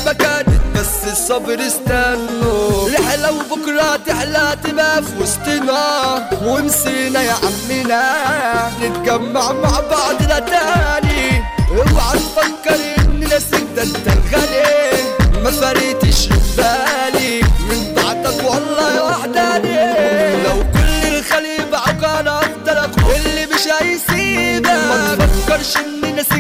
ما كانت بس الصبر استنوا رحلة وبكرة تحلى تبقى في وسطنا ونسينا يا عمنا نتجمع مع بعضنا تاني اوعى تفكر اني ناسيك ده انت الغالي ما فريتش بالي من بعدك والله وحداني لو كل الخليج باعوك انا افضل اخوك اللي مش هيسيبك ما تفكرش اني ناسيك